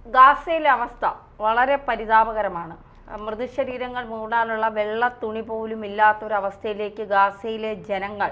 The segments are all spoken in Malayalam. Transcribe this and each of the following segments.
ഗാസയിലെ അവസ്ഥ വളരെ പരിതാപകരമാണ് മൃതശരീരങ്ങൾ മൂടാനുള്ള വെള്ള തുണി പോലും ഇല്ലാത്തൊരവസ്ഥയിലേക്ക് ഗാസയിലെ ജനങ്ങൾ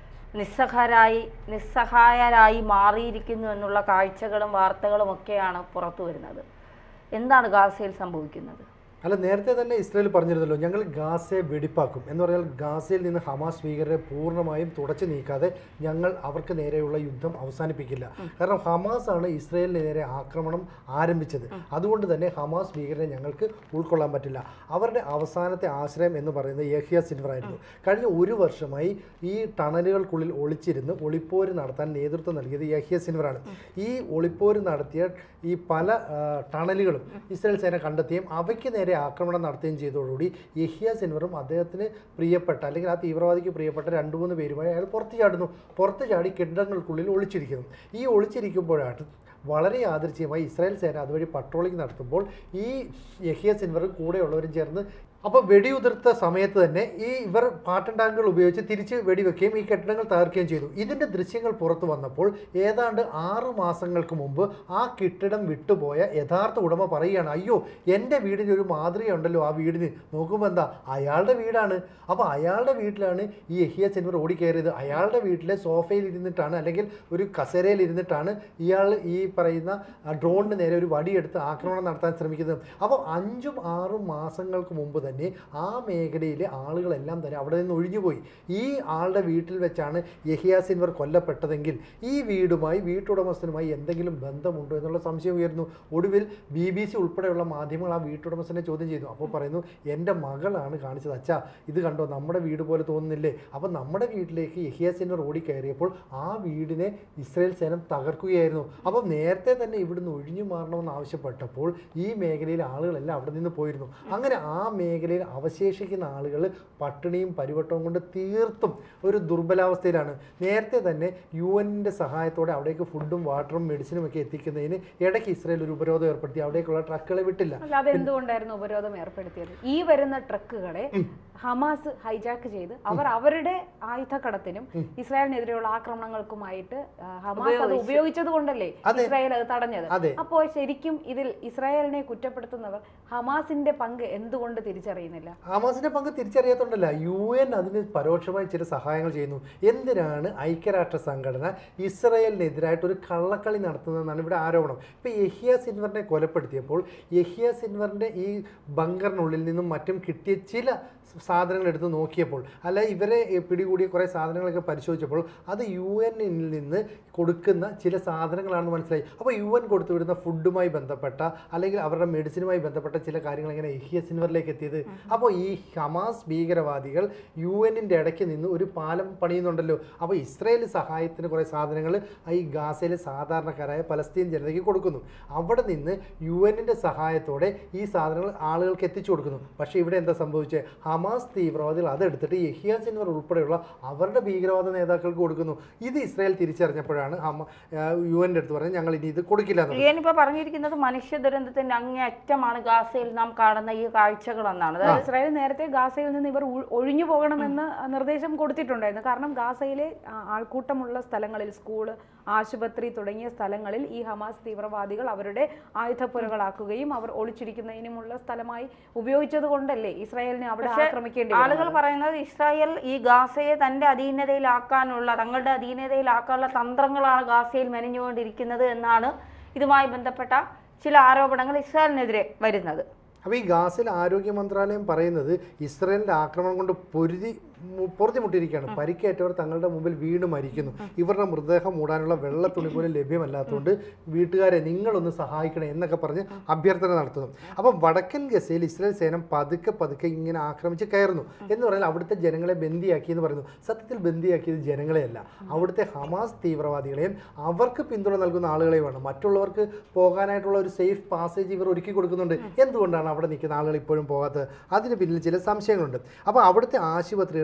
നിസ്സഹാരായി നിസ്സഹായരായി മാറിയിരിക്കുന്നു എന്നുള്ള കാഴ്ചകളും വാർത്തകളും ഒക്കെയാണ് പുറത്തു വരുന്നത് എന്താണ് ഗാസയിൽ സംഭവിക്കുന്നത് അല്ല നേരത്തെ തന്നെ ഇസ്രായേൽ പറഞ്ഞിരുന്നല്ലോ ഞങ്ങൾ ഗാസയെ വെടിപ്പാക്കും എന്ന് പറഞ്ഞാൽ ഗാസയിൽ നിന്ന് ഹമാസ് ഭീകരരെ പൂർണ്ണമായും തുടച്ചു നീക്കാതെ ഞങ്ങൾ അവർക്ക് നേരെയുള്ള യുദ്ധം അവസാനിപ്പിക്കില്ല കാരണം ഹമാസ് ആണ് ഇസ്രായേലിന് നേരെ ആക്രമണം ആരംഭിച്ചത് അതുകൊണ്ട് തന്നെ ഹമാസ് ഭീകരരെ ഞങ്ങൾക്ക് ഉൾക്കൊള്ളാൻ പറ്റില്ല അവരുടെ അവസാനത്തെ ആശ്രയം എന്ന് പറയുന്നത് യഹിയ സിൻവർ ആയിരുന്നു കഴിഞ്ഞ ഒരു വർഷമായി ഈ ടണലുകൾക്കുള്ളിൽ ഒളിച്ചിരുന്ന് ഒളിപ്പോര് നടത്താൻ നേതൃത്വം നൽകിയത് യഹിയ സിൻവറാണ് ഈ ഒളിപ്പോര് നടത്തിയ ഈ പല ആ, ടണലുകളും ഇസ്രായേൽ സേന കണ്ടെത്തുകയും അവയ്ക്ക് നേരെ ആക്രമണം നടത്തുകയും ചെയ്തതോടുകൂടി യഹിയ സിൻവറും അദ്ദേഹത്തിന് പ്രിയപ്പെട്ട അല്ലെങ്കിൽ ആ തീവ്രവാദിക്ക് പ്രിയപ്പെട്ട രണ്ട് മൂന്ന് പേരുമായി അയാൾ പുറത്ത് ചാടുന്നു പുറത്ത് ചാടി കെട്ടിടങ്ങൾക്കുള്ളിൽ ഒളിച്ചിരിക്കുന്നു ഈ ഒളിച്ചിരിക്കുമ്പോഴാണ് വളരെ യാദൃച്ഛികമായി ഇസ്രായേൽ സേന അതുവഴി പട്രോളിംഗ് നടത്തുമ്പോൾ ഈ യഹിയ സിൻവറും കൂടെയുള്ളവരും ചേർന്ന് അപ്പോൾ വെടിയുതിർത്ത സമയത്ത് തന്നെ ഈ ഇവർ പാട്ടൻ ടാങ്കുകൾ ഉപയോഗിച്ച് തിരിച്ച് വെടിവെക്കുകയും ഈ കെട്ടിടങ്ങൾ തകർക്കുകയും ചെയ്തു ഇതിൻ്റെ ദൃശ്യങ്ങൾ പുറത്തു വന്നപ്പോൾ ഏതാണ്ട് ആറു മാസങ്ങൾക്ക് മുമ്പ് ആ കെട്ടിടം വിട്ടുപോയ യഥാർത്ഥ ഉടമ പറയുകയാണ് അയ്യോ എൻ്റെ വീടിന് ഒരു മാതൃകയുണ്ടല്ലോ ആ വീടിന് നോക്കുമ്പോൾ എന്താ അയാളുടെ വീടാണ് അപ്പോൾ അയാളുടെ വീട്ടിലാണ് ഈ എഹിയ സെൻവർ ഓടിക്കയറിയത് അയാളുടെ വീട്ടിലെ സോഫയിൽ ഇരുന്നിട്ടാണ് അല്ലെങ്കിൽ ഒരു കസേരയിൽ ഇരുന്നിട്ടാണ് ഇയാൾ ഈ പറയുന്ന ആ ഡ്രോണിന് നേരെ ഒരു വടിയെടുത്ത് ആക്രമണം നടത്താൻ ശ്രമിക്കുന്നത് അപ്പോൾ അഞ്ചും ആറും മാസങ്ങൾക്ക് മുമ്പ് തന്നെ ആ മേഖലയിലെ ആളുകളെല്ലാം തന്നെ അവിടെ നിന്ന് ഒഴിഞ്ഞുപോയി ഈ ആളുടെ വീട്ടിൽ വെച്ചാണ് യഹിയ സിൻവർ കൊല്ലപ്പെട്ടതെങ്കിൽ ഈ വീടുമായി വീട്ടുടമസ്ഥനുമായി എന്തെങ്കിലും ബന്ധമുണ്ടോ എന്നുള്ള സംശയം ഉയർന്നു ഒടുവിൽ ബി ബി സി ഉൾപ്പെടെയുള്ള മാധ്യമങ്ങൾ ആ വീട്ടുടമസ്ഥനെ ചോദ്യം ചെയ്തു അപ്പോൾ പറയുന്നു എൻ്റെ മകളാണ് കാണിച്ചത് അച്ഛാ ഇത് കണ്ടോ നമ്മുടെ വീട് പോലെ തോന്നുന്നില്ലേ അപ്പോൾ നമ്മുടെ വീട്ടിലേക്ക് യഹിയ സിൻവർ ഓടി കയറിയപ്പോൾ ആ വീടിനെ ഇസ്രായേൽ സേന തകർക്കുകയായിരുന്നു അപ്പോൾ നേരത്തെ തന്നെ ഇവിടുന്ന് ഒഴിഞ്ഞു മാറണമെന്ന് ആവശ്യപ്പെട്ടപ്പോൾ ഈ മേഖലയിലെ ആളുകളെല്ലാം അവിടെ നിന്ന് പോയിരുന്നു അങ്ങനെ ആ മേഖലയിൽ അവശേഷിക്കുന്ന ആളുകൾ പട്ടിണിയും പരിവട്ടവും കൊണ്ട് തീർത്തും ഒരു ദുർബലാവസ്ഥയിലാണ് നേരത്തെ തന്നെ യു എന്നിൻ്റെ സഹായത്തോടെ അവിടേക്ക് ഫുഡും വാട്ടറും മെഡിസിനും ഒക്കെ എത്തിക്കുന്നതിന് ഇടയ്ക്ക് ഇസ്രായേൽ ഒരു ഉപരോധം ഏർപ്പെടുത്തി അവിടേക്കുള്ള ട്രക്കുകളെ വിട്ടില്ല അല്ല അതെന്തുകൊണ്ടായിരുന്നു ഉപരോധം ഏർപ്പെടുത്തിയത് ഈ വരുന്ന ട്രക്കുകളെ ഹമാസ് ഹൈജാക്ക് ചെയ്ത് അവർ അവരുടെ ആയുധക്കടത്തിനും ഇസ്രായേലിനെതിരെയുള്ള ആക്രമണങ്ങൾക്കുമായിട്ട് ആ, ഹമാസ് അത് ഉപയോഗിച്ചത് കൊണ്ടല്ലേ അതെ. ഇസ്രായേൽ അത് തടഞ്ഞത് അതെ. അപ്പോൾ ശരിക്കും ഇതിൽ ഇസ്രായേലിനെ കുറ്റപ്പെടുത്തുന്നവർ ഹമാസിന്റെ പങ്ക് എന്തുകൊണ്ട് തിരിച്ചറിയുന്നില്ല ഹമാസിന്റെ പങ്ക് തിരിച്ചറിയാത്തോണ്ടല്ല യു എൻ അതിന് പരോക്ഷമായി ചില സഹായങ്ങൾ ചെയ്യുന്നു എന്തിനാണ് ഐക്യരാഷ്ട്ര സംഘടന ഇസ്രയേലിനെതിരായിട്ട് ഒരു കള്ളക്കളി നടത്തുന്നതെന്നാണ് ഇവിടെ ആരോപണം ഇപ്പോൾ യഹിയ സിൻവറിനെ കൊലപ്പെടുത്തിയപ്പോൾ യഹിയ സിൻവറിൻ്റെ ഈ ബങ്കറിനുള്ളിൽ നിന്നും മറ്റും കിട്ടിയ ചില സാധനങ്ങൾ എടുത്ത് നോക്കിയപ്പോൾ അല്ല ഇവരെ പിടികൂടിയ കുറേ സാധനങ്ങളൊക്കെ പരിശോധിച്ചപ്പോൾ അത് യു എന്നിൽ നിന്ന് കൊടുക്കുന്ന ചില സാധനങ്ങളാണെന്ന് മനസ്സിലായി അപ്പോൾ യു എൻ കൊടുത്തു വിടുന്ന ഫുഡുമായി ബന്ധപ്പെട്ട അല്ലെങ്കിൽ അവരുടെ മെഡിസിനുമായി ബന്ധപ്പെട്ട ചില കാര്യങ്ങൾ എങ്ങനെ എഹിയ സിൻവറിലേക്ക് എത്തിയത് അപ്പോൾ ഈ ഹമാസ് ഭീകരവാദികൾ യു എന്നിൻ്റെ ഇടയ്ക്ക് നിന്ന് ഒരു പാലം പണിയുന്നുണ്ടല്ലോ അപ്പോൾ ഇസ്രായേൽ സഹായത്തിന് കുറേ സാധനങ്ങൾ ഈ ഗാസയിലെ സാധാരണക്കാരായ പലസ്തീൻ ജനതയ്ക്ക് കൊടുക്കുന്നു അവിടെ നിന്ന് യു എന്നിൻ്റെ സഹായത്തോടെ ഈ സാധനങ്ങൾ ആളുകൾക്ക് എത്തിച്ചു കൊടുക്കുന്നു പക്ഷേ ഇവിടെ എന്താ സംഭവിച്ചത് ഹമാസ് തീവ്രവാദികൾ അതെടുത്തിട്ട് യഹിയ സിൻവർ ഉൾപ്പെടെയുള്ള അവരുടെ ഭീകരവാദ നേതാക്കൾക്ക് കൊടുക്കുന്നു ഇത് ഇസ്രായേൽ തിരിച്ചറിഞ്ഞപ്പോഴാണ് ഹമ യു എൻ്റെ അടുത്ത് പറഞ്ഞത് ഞങ്ങൾ ഇനി ഇത് കൊടുക്കില്ല എന്നുള്ളത് ലിയനിപ്പോ പറഞ്ഞിരിക്കുന്നത് മനുഷ്യ ദുരന്തത്തിന്റെ അങ്ങേയറ്റമാണ് ഗാസയിൽ നാം കാണുന്ന ഈ കാഴ്ചകളെന്നാണ് അതായത് ഇസ്രായേൽ നേരത്തെ ഗാസയിൽ നിന്ന് ഇവർ ഒ- ഒഴിഞ്ഞു പോകണമെന്ന് നിർദ്ദേശം കൊടുത്തിട്ടുണ്ടായിരുന്നു കാരണം ഗാസയിലെ ആ, ആൾക്കൂട്ടമുള്ള സ്ഥലങ്ങളിൽ സ്കൂള് ആശുപത്രി തുടങ്ങിയ സ്ഥലങ്ങളിൽ ഈ ഹമാസ് തീവ്രവാദികൾ അവരുടെ ആയുധപ്പുരകളാക്കുകയും അവർ ഒളിച്ചിരിക്കുന്നതിനുമുള്ള സ്ഥലമായി ഉപയോഗിച്ചത് കൊണ്ടല്ലേ ഇസ്രായേലിനെ അവിടെ പക്ഷേ ആക്രമിക്കേണ്ടി ആളുകൾ വന്നത്? പറയുന്നത് ഇസ്രായേൽ ഈ ഗാസയെ തന്റെ അധീനതയിലാക്കാനുള്ള തങ്ങളുടെ അധീനതയിലാക്കാനുള്ള തന്ത്രങ്ങളാണ് ഗാസയിൽ മെനഞ്ഞുകൊണ്ടിരിക്കുന്നത് എന്നാണ് ഇതുമായി ബന്ധപ്പെട്ട ചില ആരോപണങ്ങൾ ഇസ്രായേലിനെതിരെ വരുന്നത് അപ്പോൾ ഈ ഗാസിൽ ആരോഗ്യ മന്ത്രാലയം പറയുന്നത് ഇസ്രയേലിൻ്റെ ആക്രമണം കൊണ്ട് പൊരുതി മു- പൊറുതിമുട്ടിയിരിക്കുകയാണ് പരിക്കേറ്റവർ തങ്ങളുടെ മുമ്പിൽ വീണ് മരിക്കുന്നു ഇവരുടെ മൃതദേഹം മൂടാനുള്ള വെള്ള തുണി പോലും ലഭ്യമല്ലാത്തതുകൊണ്ട് വീട്ടുകാരെ നിങ്ങളൊന്ന് സഹായിക്കണം എന്നൊക്കെ പറഞ്ഞ് അഭ്യർത്ഥന നടത്തുന്നു അപ്പം വടക്കൻ ഗസയിൽ ഇസ്രായേൽ സേന പതുക്കെ പതുക്കെ ഇങ്ങനെ ആക്രമിച്ച് കയറുന്നു എന്ന് പറഞ്ഞാൽ അവിടുത്തെ ജനങ്ങളെ ബന്ദിയാക്കി എന്ന് പറയുന്നു സത്യത്തിൽ ബന്ദിയാക്കിയത് ജനങ്ങളെയല്ല അവിടുത്തെ ഹമാസ് തീവ്രവാദികളെയും അവർക്ക് പിന്തുണ നൽകുന്ന ആളുകളെയുമാണ് മറ്റുള്ളവർക്ക് പോകാനായിട്ടുള്ള ഒരു സേഫ് പാസേജ് ഇവർ ഒരുക്കി കൊടുക്കുന്നുണ്ട് എന്തുകൊണ്ടാണ് അവിടെ നിൽക്കുന്ന ആളുകൾ ഇപ്പോഴും പോകാത്തത് അതിന് പിന്നിൽ ചില സംശയങ്ങളുണ്ട് അപ്പോൾ അവിടുത്തെ ആശുപത്രികളിൽ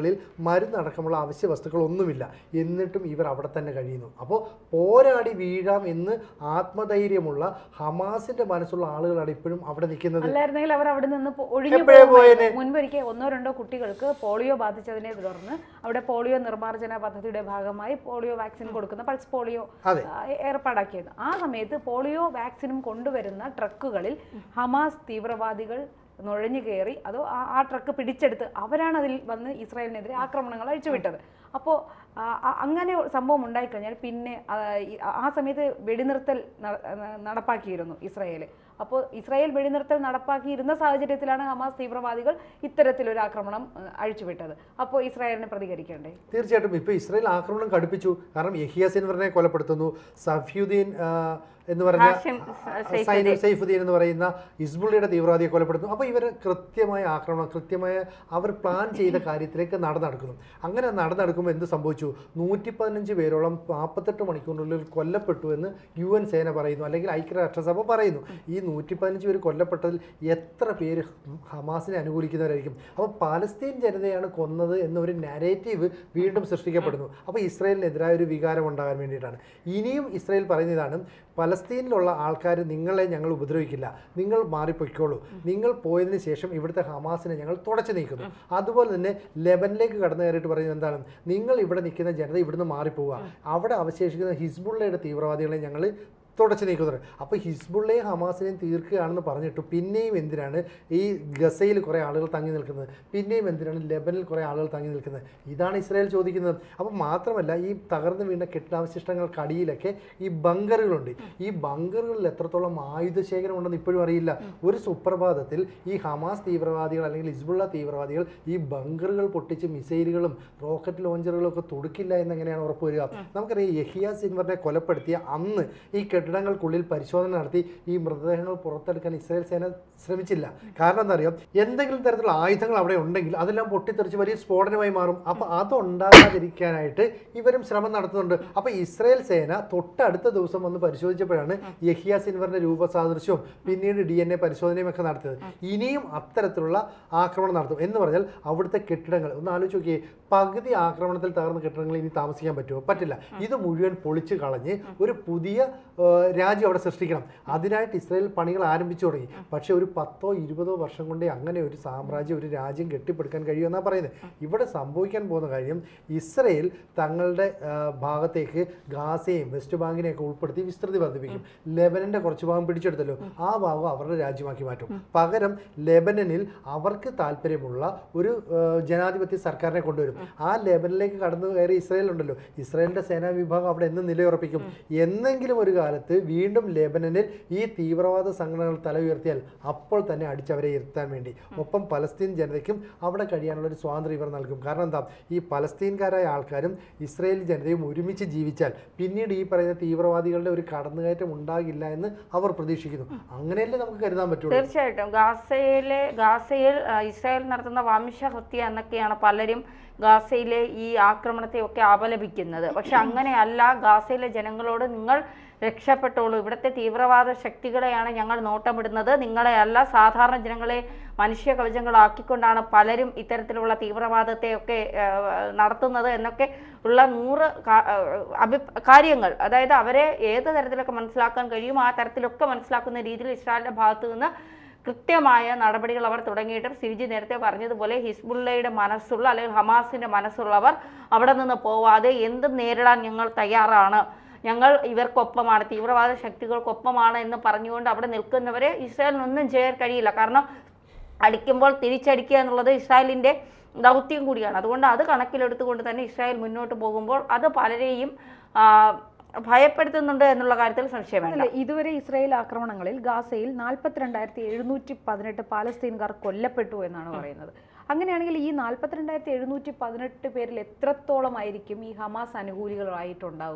വീടുകളിൽ മരുന്നടക്കമുള്ള അവശ്യ വസ്തുക്കൾ ഒന്നുമില്ല എന്നിട്ടും ഇവർ അവിടെ തന്നെ കഴിയുന്നു അപ്പോൾ പോരാടി വീഴാം എന്ന് ആത്മധൈര്യമുള്ള ഹമാസിന്റെ മനസ്സുള്ള ആളുകളാണ് ഇപ്പോഴും അവിടെ നിൽക്കുന്നത് അല്ലായിരുന്നെങ്കിൽ അവർ അവിടെ നിന്ന് പോ- ഒഴിഞ്ഞു എപ്പോഴേ പോകുമായിരുന്നു. പോയേനെ. മുൻപൊരിക്കൽ ഒന്നോ രണ്ടോ കുട്ടികൾക്ക് പോളിയോ ബാധിച്ചതിനെ തുടർന്ന് അവിടെ പോളിയോ നിർമ്മാർജ്ജന പദ്ധതിയുടെ ഭാഗമായി പോളിയോ വാക്സിൻ കൊടുക്കുന്ന പൾസ് പോളിയോ അതെ. ആ, ഏർപ്പാടാക്കിയത് ആ സമയത്ത് പോളിയോ വാക്സിനും കൊണ്ടുവരുന്ന ട്രക്കുകളിൽ ഹമാസ് തീവ്രവാദികൾ നുഴഞ്ഞു കയറി അതോ ആ- ആ ട്രക്ക് പിടിച്ചെടുത്ത് അവരാണ് അതിൽ വന്ന് ഇസ്രായേലിനെതിരെ ആക്രമണങ്ങൾ അഴിച്ചുവിട്ടത് അപ്പോൾ അങ്ങനെ സംഭവം ഉണ്ടായിക്കഴിഞ്ഞാൽ പിന്നെ ആ, ഈ- ആ സമയത്ത് വെടിനിർത്തൽ നട- നടപ്പാക്കിയിരുന്നു ഇസ്രായേൽ അപ്പോൾ ഇസ്രായേൽ വെടിനിർത്തൽ നടപ്പാക്കിയിരുന്ന സാഹചര്യത്തിലാണ് ഹമാസ് തീവ്രവാദികൾ ഇത്തരത്തിലൊരു ആക്രമണം ആ, അഴിച്ചുവിട്ടത് അപ്പോൾ ഇസ്രായേലിന് പ്രതികരിക്കണ്ടേ തീർച്ചയായിട്ടും ഇപ്പോൾ ഇസ്രായേൽ ആക്രമണം കടുപ്പിച്ചു കാരണം യഹിയ സിൻവറിനെ കൊലപ്പെടുത്തുന്നു സഫ്യുദ്ദീൻ ആ, എന്ന് പറഞ്ഞ ഹാഷിം സൈഫുദ്ദീൻ. സൈന- സൈഫുദ്ദീൻ എന്ന് പറയുന്ന ഹിസ്ബുള്ളിയുടെ തീവ്രവാദിയെ കൊലപ്പെടുത്തുന്നു അപ്പോൾ ഇവർ കൃത്യമായ ആക്രമണം കൃത്യമായ അവർ പ്ലാൻ ചെയ്ത കാര്യത്തിലേക്ക് നടന്നെടുക്കുന്നു അങ്ങനെ നടന്നെടുക്കുമ്പോൾ എന്ത് സംഭവിച്ചു നൂറ്റി പതിനഞ്ച് പേരോളം നാൽപ്പത്തെട്ട് മണിക്കൂറിനുള്ളിൽ കൊല്ലപ്പെട്ടു എന്ന് യു എൻ സേന പറയുന്നു അല്ലെങ്കിൽ ഐക്യരാഷ്ട്രസഭ പറയുന്നു ഈ നൂറ്റി പതിനഞ്ച് പേര് കൊല്ലപ്പെട്ടതിൽ എത്ര പേര് ഹമാസിനെ അനുകൂലിക്കുന്നവരായിരിക്കും അപ്പോൾ പാലസ്തീൻ ജനതയാണ് കൊന്നത് എന്നൊരു നാരേറ്റീവ് വീണ്ടും സൃഷ്ടിക്കപ്പെടുന്നു അപ്പോൾ ഇസ്രായേലിനെതിരായ ഒരു വികാരം ഉണ്ടാകാൻ വേണ്ടിയിട്ടാണ് ഇനിയും ഇസ്രായേൽ പറയുന്നതാണ് പലസ്തീനിലുള്ള ആൾക്കാർ നിങ്ങളെ ഞങ്ങൾ ഉപദ്രവിക്കില്ല നിങ്ങൾ മാറിപ്പൊയ്ക്കോളൂ നിങ്ങൾ പോയതിന് ശേഷം ഇവിടുത്തെ ഹമാസിനെ ഞങ്ങൾ തുടച്ചു നീക്കുന്നു അതുപോലെ തന്നെ ലെബനിലേക്ക് കടന്നു കയറിയിട്ട് പറയുന്നത് എന്താണ് നിങ്ങൾ ഇവിടെ നിൽക്കുന്ന ജനത ഇവിടുന്ന് മാറിപ്പോവുക അവിടെ അവശേഷിക്കുന്ന ഹിസ്ബുള്ളയുടെ തീവ്രവാദികളെ ഞങ്ങൾ തുടച്ചു നീക്കുന്നത് അപ്പോൾ ഹിസ്ബുള്ളയും ഹമാസിനെയും തീർക്കുകയാണെന്ന് പറഞ്ഞിട്ട് പിന്നെയും എന്തിനാണ് ഈ ഗസയിൽ കുറേ ആളുകൾ തങ്ങി നിൽക്കുന്നത് പിന്നെയും എന്തിനാണ് ലെബനിൽ കുറേ ആളുകൾ തങ്ങി നിൽക്കുന്നത് ഇതാണ് ഇസ്രായേൽ ചോദിക്കുന്നത് അപ്പോൾ മാത്രമല്ല ഈ തകർന്നു വീണ കെട്ടിടാവശിഷ്ടങ്ങൾക്കടിയിലൊക്കെ ഈ ബങ്കറുകളുണ്ട് ഈ ബങ്കറുകളിൽ എത്രത്തോളം ആയുധശേഖരം ഉണ്ടെന്ന് ഇപ്പോഴും അറിയില്ല ഒരു സുപ്രഭാതത്തിൽ ഈ ഹമാസ് തീവ്രവാദികൾ അല്ലെങ്കിൽ ഹിസ്ബുള്ള തീവ്രവാദികൾ ഈ ബങ്കറുകൾ പൊട്ടിച്ച് മിസൈലുകളും റോക്കറ്റ് ലോഞ്ചറുകളും ഒക്കെ തൊടുക്കില്ല എന്നെങ്ങനെയാണ് ഉറപ്പ് വരിക നമുക്കറിയാം യഹിയ സിൻവറിനെ കൊലപ്പെടുത്തിയ അന്ന് ഈ കെട്ടിടങ്ങൾക്കുള്ളിൽ പരിശോധന നടത്തി ഈ മൃതദേഹങ്ങൾ പുറത്തെടുക്കാൻ ഇസ്രായേൽ സേന ശ്രമിച്ചില്ല കാരണം എന്താ അറിയാം എന്തെങ്കിലും തരത്തിലുള്ള ആയുധങ്ങൾ അവിടെ ഉണ്ടെങ്കിൽ അതെല്ലാം പൊട്ടിത്തെറിച്ച് വലിയ സ്ഫോടനമായി മാറും അപ്പോൾ അതുണ്ടാകാതിരിക്കാനായിട്ട് ഇവരും ശ്രമം നടത്തുന്നുണ്ട് അപ്പോൾ ഇസ്രായേൽ സേന തൊട്ടടുത്ത ദിവസം വന്ന് പരിശോധിച്ചപ്പോഴാണ് യഹിയ സിൻവറിന്റെ രൂപസാദൃശ്യവും പിന്നീട് ഡി എൻ എ പരിശോധനയും ഒക്കെ നടത്തിയത് ഇനിയും അത്തരത്തിലുള്ള ആക്രമണം നടത്തും എന്ന് പറഞ്ഞാൽ അവിടുത്തെ കെട്ടിടങ്ങൾ ഒന്ന് ആലോചിച്ച് നോക്കിയേ പകുതി ആക്രമണത്തിൽ തകർന്ന കെട്ടിടങ്ങൾ ഇനി താമസിക്കാൻ പറ്റുമോ പറ്റില്ല ഇത് മുഴുവൻ പൊളിച്ചു കളഞ്ഞ് ഒരു പുതിയ ആ, രാജ്യം അവിടെ സൃഷ്ടിക്കണം അതിനായിട്ട് ഇസ്രായേൽ പണികൾ ആരംഭിച്ചു തുടങ്ങി പക്ഷേ ഒരു പത്തോ ഇരുപതോ വർഷം കൊണ്ടേ അങ്ങനെ ഒരു സാമ്രാജ്യം ഒരു രാജ്യം കെട്ടിപ്പടുക്കാൻ കഴിയുമെന്നാണ് പറയുന്നത് ഇവിടെ സംഭവിക്കാൻ പോകുന്ന കാര്യം ഇസ്രയേൽ തങ്ങളുടെ ആ, ഭാഗത്തേക്ക് ഗാസയും വെസ്റ്റ് ബാങ്കിനെയൊക്കെ ഉൾപ്പെടുത്തി വിസ്തൃതി വർദ്ധിപ്പിക്കും ലെബനന്റെ കുറച്ച് ഭാഗം പിടിച്ചെടുത്തല്ലോ ആ ഭാഗം അവരുടെ രാജ്യമാക്കി മാറ്റും പകരം ലെബനനിൽ അവർക്ക് താല്പര്യമുള്ള ഒരു ആ, ജനാധിപത്യ സർക്കാരിനെ കൊണ്ടുവരും ആ ലെബനിലേക്ക് കടന്നു കയറി ഇസ്രായേൽ ഉണ്ടല്ലോ ഇസ്രായേലിന്റെ സേനാ വിഭാഗം അവിടെ എന്ന് നിലയുറപ്പിക്കും എന്നെങ്കിലും ഒരു കാലത്ത് വീണ്ടും ലെബനനിൽ ഈ തീവ്രവാദ സംഘടനകൾ തല ഉയർത്തിയാൽ അപ്പോൾ തന്നെ അടിച്ചവരെ ഇരുത്താൻ വേണ്ടി ഒപ്പം പലസ്തീൻ ജനതയ്ക്കും അവിടെ കഴിയാനുള്ള ഒരു സ്വാതന്ത്ര്യം ഇവർ നൽകും കാരണം എന്താ ഈ പലസ്തീൻകാരായ ആൾക്കാരും ഇസ്രായേൽ ജനതയും ഒരുമിച്ച് ജീവിച്ചാൽ പിന്നീട് ഈ പറയുന്ന തീവ്രവാദികളുടെ ഒരു കടന്നുകയറ്റം ഉണ്ടാകില്ല എന്ന് അവർ പ്രതീക്ഷിക്കുന്നു അങ്ങനെയല്ലേ നമുക്ക് കരുതാൻ പറ്റുള്ളൂ തീർച്ചയായിട്ടും ഗാസയിലെ ഗാസയിൽ ആ, ഇസ്രായേൽ നടത്തുന്ന വംശഹത്യ എന്നൊക്കെയാണ് പലരും ഗാസയിലെ ഈ ആക്രമണത്തെയൊക്കെ അപലപിക്കുന്നത് പക്ഷെ അങ്ങനെയല്ല ഗാസയിലെ ജനങ്ങളോട് നിങ്ങൾ രക്ഷപ്പെട്ടോളൂ ഇവിടുത്തെ തീവ്രവാദ ശക്തികളെയാണ് ഞങ്ങൾ നോട്ടമിടുന്നത് നിങ്ങളെയല്ല സാധാരണ ജനങ്ങളെ മനുഷ്യ കവചങ്ങളാക്കിക്കൊണ്ടാണ് പലരും ഇത്തരത്തിലുള്ള തീവ്രവാദത്തെയൊക്കെ ആ, നടത്തുന്നത് എന്നൊക്കെ ഉള്ള നൂറ് കാ- ആ, അഭി കാര്യങ്ങൾ അതായത് അവരെ ഏത് തരത്തിലൊക്കെ മനസ്സിലാക്കാൻ കഴിയും ആ തരത്തിലൊക്കെ മനസ്സിലാക്കുന്ന രീതിയിൽ ഇസ്രായേലിന്റെ ഭാഗത്തു നിന്ന് കൃത്യമായ നടപടികൾ അവർ തുടങ്ങിയിട്ടും സിരിജി നേരത്തെ പറഞ്ഞതുപോലെ ഹിസ്ബുള്ളയുടെ മനസ്സുള്ള അല്ലെങ്കിൽ ഹമാസിന്റെ മനസ്സുള്ളവർ അവിടെ നിന്ന് പോവാതെ എന്തും നേരിടാൻ ഞങ്ങൾ തയ്യാറാണ് ഞങ്ങൾ ഇവർക്കൊപ്പമാണ് തീവ്രവാദ ശക്തികൾക്കൊപ്പമാണ് എന്ന് പറഞ്ഞുകൊണ്ട് അവിടെ നിൽക്കുന്നവരെ ഇസ്രായേലിനൊന്നും ചെയ്യാൻ കഴിയില്ല കാരണം അടിക്കുമ്പോൾ തിരിച്ചടിക്കുക എന്നുള്ളത് ഇസ്രായേലിൻ്റെ ദൗത്യം കൂടിയാണ് അതുകൊണ്ട് അത് കണക്കിലെടുത്തുകൊണ്ട് തന്നെ ഇസ്രായേൽ മുന്നോട്ട് പോകുമ്പോൾ അത് പലരെയും ആ, ഭയപ്പെടുത്തുന്നുണ്ട് എന്നുള്ള കാര്യത്തിൽ സംശയം വേണ്ട അല്ല ഇതുവരെ ഇസ്രായേൽ ആക്രമണങ്ങളിൽ ഗാസയിൽ നാൽപ്പത്തിരണ്ടായിരത്തി എഴുന്നൂറ്റി പതിനെട്ട് പാലസ്തീൻകാർ കൊല്ലപ്പെട്ടു എന്നാണ് പറയുന്നത് അങ്ങനെയാണെങ്കിൽ ഈ നാൽപ്പത്തിരണ്ടായിരത്തി എഴുന്നൂറ്റി പതിനെട്ട് പേരിൽ എത്രത്തോളമായിരിക്കും ഈ ഹമാസ് അനുകൂലികളായിട്ടുണ്ടാവുക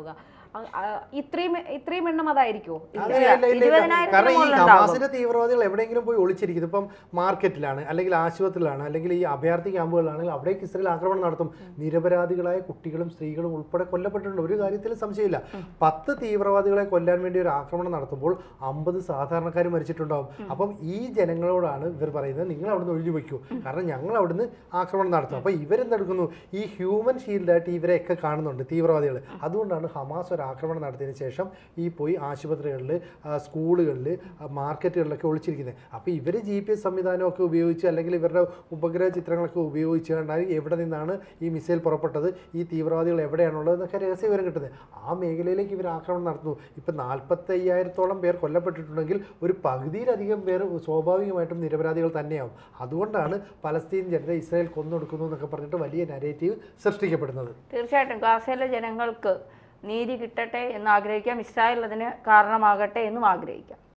അ- ആ, ഇത്രയും ഇത്രയും എണ്ണം അതായിരിക്കുമോ ഇല്ല, ഇല്ല, ഇല്ല, ഇല്ല. ഇരുപതിനായിരത്തിന് കാരണം ഈ മുകളിലുണ്ടാവും. ഹമാസിന്റെ തീവ്രവാദികൾ എവിടെയെങ്കിലും പോയി ഒളിച്ചിരിക്കുന്നത് ഇപ്പം മാർക്കറ്റിലാണ് അല്ലെങ്കിൽ ആശുപത്രിയിലാണ് അല്ലെങ്കിൽ ഈ അഭയാർത്ഥി ക്യാമ്പുകളിലാണെങ്കിൽ അവിടേക്ക് ഇസ്രയേൽ ആക്രമണം നടത്തും നിരപരാധികളായ കുട്ടികളും സ്ത്രീകളും ഉൾപ്പെടെ കൊല്ലപ്പെട്ടിട്ടുണ്ട് ഒരു കാര്യത്തിൽ സംശയമില്ല പത്ത് തീവ്രവാദികളെ കൊല്ലാൻ വേണ്ടി ഒരു ആക്രമണം നടത്തുമ്പോൾ അമ്പത് സാധാരണക്കാർ മരിച്ചിട്ടുണ്ടാവും അപ്പം ഈ ജനങ്ങളോടാണ് ഇവർ പറയുന്നത് നിങ്ങൾ അവിടുന്ന് ഒഴിഞ്ഞു വയ്ക്കൂ കാരണം ഞങ്ങൾ അവിടുന്ന് ആക്രമണം നടത്തും അപ്പോൾ ഇവരെന്തെടുക്കുന്നു ഈ ഹ്യൂമൻ ഷീൽഡായിട്ട് ഇവരെയൊക്കെ കാണുന്നുണ്ട് തീവ്രവാദികൾ അതുകൊണ്ടാണ് ഹമാസ് ഒരു ആക്രമണം നടത്തിയതിന് ശേഷം ഈ പോയി ആശുപത്രികളിൽ സ്കൂളുകളിൽ മാർക്കറ്റുകളിലൊക്കെ ഒളിച്ചിരിക്കുന്നത് അപ്പോൾ ഇവർ ജി പി എസ് സംവിധാനമൊക്കെ ഉപയോഗിച്ച് അല്ലെങ്കിൽ ഇവരുടെ ഉപഗ്രഹ ചിത്രങ്ങളൊക്കെ ഉപയോഗിച്ച് കണ്ടാൽ എവിടെ നിന്നാണ് ഈ മിസൈൽ പുറപ്പെട്ടത് ഈ തീവ്രവാദികൾ എവിടെയാണുള്ളത് എന്നൊക്കെ രഹസ്യ വിവരം കിട്ടുന്നത് ആ മേഖലയിലേക്ക് ഇവർ ആക്രമണം നടത്തുന്നു ഇപ്പം നാൽപ്പത്തി അയ്യായിരത്തോളം പേർ കൊല്ലപ്പെട്ടിട്ടുണ്ടെങ്കിൽ ഒരു പകുതിയിലധികം പേർ സ്വാഭാവികമായിട്ടും നിരപരാധികൾ തന്നെയാവും അതുകൊണ്ടാണ് പലസ്തീൻ ജനത ഇസ്രായേൽ കൊന്നൊടുക്കുന്നു എന്നൊക്കെ പറഞ്ഞിട്ട് വലിയ നരേറ്റീവ് സൃഷ്ടിക്കപ്പെടുന്നത് തീർച്ചയായിട്ടും ഗാസയിലെ ജനങ്ങൾക്ക് നീതി കിട്ടട്ടെ എന്ന് ആഗ്രഹിക്കാം ഇസ്രായേൽ അതിന് കാരണമാകട്ടെ എന്നും ആഗ്രഹിക്കാം